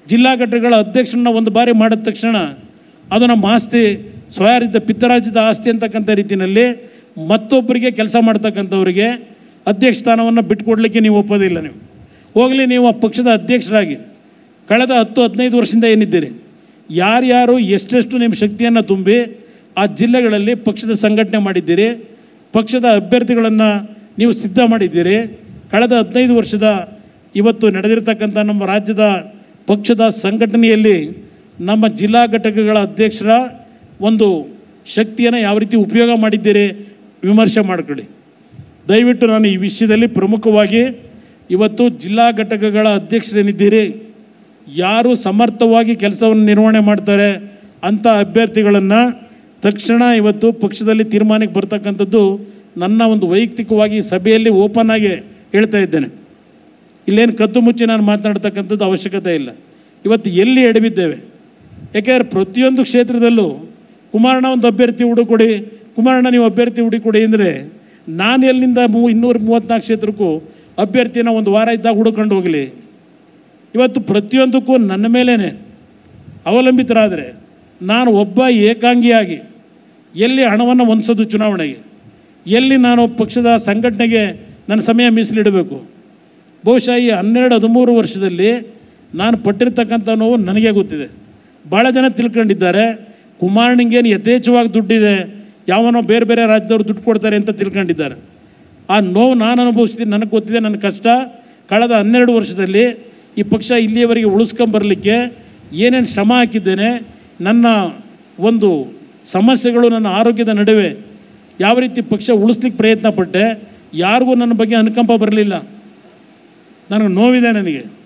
ಜಿಲ್ಲಾ ಘಟಕಗಳ ಅಧ್ಯಕ್ಷರನ್ನ ಒಂದು ಬಾರಿ ಮಾಡಿದ ತಕ್ಷಣ ಅದು ನಮ್ಮ ಆಸ್ತಿ ಸ್ವಯಾರಿತ ಪಿತ್ತರಾಜಿತ ಆಸ್ತಿ ಅಂತಕ್ಕಂಥ ರೀತಿಯಲ್ಲಿ ಮತ್ತೊಬ್ಬರಿಗೆ ಕೆಲಸ ಮಾಡ್ತಕ್ಕಂಥವ್ರಿಗೆ ಅಧ್ಯಕ್ಷ ಸ್ಥಾನವನ್ನು ಬಿಟ್ಕೊಡ್ಲಿಕ್ಕೆ ನೀವು ಒಪ್ಪೋದಿಲ್ಲ ನೀವು ಹೋಗಲಿ ನೀವು ಆ ಪಕ್ಷದ ಅಧ್ಯಕ್ಷರಾಗಿ ಕಳೆದ ಹತ್ತು ಹದಿನೈದು ವರ್ಷದಿಂದ ಏನಿದ್ದೀರಿ ಯಾರ್ಯಾರು ಎಷ್ಟೆಷ್ಟು ನಿಮ್ಮ ಶಕ್ತಿಯನ್ನು ತುಂಬಿ ಆ ಜಿಲ್ಲೆಗಳಲ್ಲಿ ಪಕ್ಷದ ಸಂಘಟನೆ ಮಾಡಿದ್ದೀರಿ ಪಕ್ಷದ ಅಭ್ಯರ್ಥಿಗಳನ್ನು ನೀವು ಸಿದ್ಧ ಮಾಡಿದ್ದೀರಿ ಕಳೆದ ಹದಿನೈದು ವರ್ಷದ ಇವತ್ತು ನಡೆದಿರ್ತಕ್ಕಂಥ ನಮ್ಮ ರಾಜ್ಯದ ಪಕ್ಷದ ಸಂಘಟನೆಯಲ್ಲಿ ನಮ್ಮ ಜಿಲ್ಲಾ ಘಟಕಗಳ ಅಧ್ಯಕ್ಷರ ಒಂದು ಶಕ್ತಿಯನ್ನು ಯಾವ ರೀತಿ ಉಪಯೋಗ ಮಾಡಿದ್ದೀರಿ ವಿಮರ್ಶೆ ಮಾಡ್ಕೊಳ್ಳಿ ದಯವಿಟ್ಟು ನಾನು ಈ ವಿಷಯದಲ್ಲಿ ಪ್ರಮುಖವಾಗಿ ಇವತ್ತು ಜಿಲ್ಲಾ ಘಟಕಗಳ ಅಧ್ಯಕ್ಷರೇನಿದ್ದೀರಿ ಯಾರು ಸಮರ್ಥವಾಗಿ ಕೆಲಸವನ್ನು ನಿರ್ವಹಣೆ ಮಾಡ್ತಾರೆ ಅಂಥ ಅಭ್ಯರ್ಥಿಗಳನ್ನು ತಕ್ಷಣ ಇವತ್ತು ಪಕ್ಷದಲ್ಲಿ ತೀರ್ಮಾನಕ್ಕೆ ಬರ್ತಕ್ಕಂಥದ್ದು ನನ್ನ ಒಂದು ವೈಯಕ್ತಿಕವಾಗಿ ಸಭೆಯಲ್ಲಿ ಓಪನ್ ಆಗಿ ಹೇಳ್ತಾ ಇದ್ದೇನೆ ಇಲ್ಲೇನು ಕದ್ದು ಮುಚ್ಚಿ ನಾನು ಮಾತನಾಡ್ತಕ್ಕಂಥದ್ದು ಅವಶ್ಯಕತೆ ಇಲ್ಲ ಇವತ್ತು ಎಲ್ಲಿ ಎಡವಿದ್ದೇವೆ ಯಾಕೆಂದರೆ ಪ್ರತಿಯೊಂದು ಕ್ಷೇತ್ರದಲ್ಲೂ ಕುಮಾರಣ್ಣ ಒಂದು ಅಭ್ಯರ್ಥಿ ಹುಡುಕೊಡಿ ಕುಮಾರಣ್ಣ ನೀವು ಅಭ್ಯರ್ಥಿ ಹುಡುಕೊಡಿ ಅಂದರೆ ನಾನು ಎಲ್ಲಿಂದ ಮೂ ಇನ್ನೂರ ಮೂವತ್ತ್ನಾಲ್ಕು ಕ್ಷೇತ್ರಕ್ಕೂ ಅಭ್ಯರ್ಥಿನ ಒಂದು ವಾರ ಇದ್ದಾಗ ಹುಡುಕೊಂಡು ಹೋಗಲಿ ಇವತ್ತು ಪ್ರತಿಯೊಂದಕ್ಕೂ ನನ್ನ ಮೇಲೇ ಅವಲಂಬಿತರಾದರೆ ನಾನು ಒಬ್ಬ ಏಕಾಂಗಿಯಾಗಿ ಎಲ್ಲಿ ಹಣವನ್ನು ಹೊಂದಿಸೋದು ಚುನಾವಣೆಗೆ ಎಲ್ಲಿ ನಾನು ಪಕ್ಷದ ಸಂಘಟನೆಗೆ ನನ್ನ ಸಮಯ ಮೀಸಲಿಡಬೇಕು ಬಹುಶಃ ಈ ಹನ್ನೆರಡು ಹದಿಮೂರು ವರ್ಷದಲ್ಲಿ ನಾನು ಪಟ್ಟಿರ್ತಕ್ಕಂಥ ನೋವು ನನಗೆ ಗೊತ್ತಿದೆ ಭಾಳ ಜನ ತಿಳ್ಕೊಂಡಿದ್ದಾರೆ ಕುಮಾರನಿಗೇನು ಯಥೇಚ್ಛವಾಗಿ ದುಡ್ಡಿದೆ ಯಾವನೋ ಬೇರೆ ಬೇರೆ ರಾಜ್ಯದವ್ರು ದುಡ್ಡು ಕೊಡ್ತಾರೆ ಅಂತ ತಿಳ್ಕೊಂಡಿದ್ದಾರೆ ಆ ನೋವು ನಾನು ಅನುಭವಿಸ್ತೀನಿ ನನಗೆ ಗೊತ್ತಿದೆ ನನ್ನ ಕಷ್ಟ ಕಳೆದ ಹನ್ನೆರಡು ವರ್ಷದಲ್ಲಿ ಈ ಪಕ್ಷ ಇಲ್ಲಿಯವರೆಗೆ ಉಳಿಸ್ಕೊಂಬರ್ಲಿಕ್ಕೆ ಏನೇನು ಶ್ರಮ ಹಾಕಿದ್ದೇನೆ ನನ್ನ ಒಂದು ಸಮಸ್ಯೆಗಳು ನನ್ನ ಆರೋಗ್ಯದ ನಡುವೆ ಯಾವ ರೀತಿ ಪಕ್ಷ ಉಳಿಸ್ಲಿಕ್ಕೆ ಪ್ರಯತ್ನ ಪಟ್ಟೆ ಯಾರಿಗೂ ನನ್ನ ಬಗ್ಗೆ ಅನುಕಂಪ ಬರಲಿಲ್ಲ ನನಗೆ ನೋವಿದೆ ನನಗೆ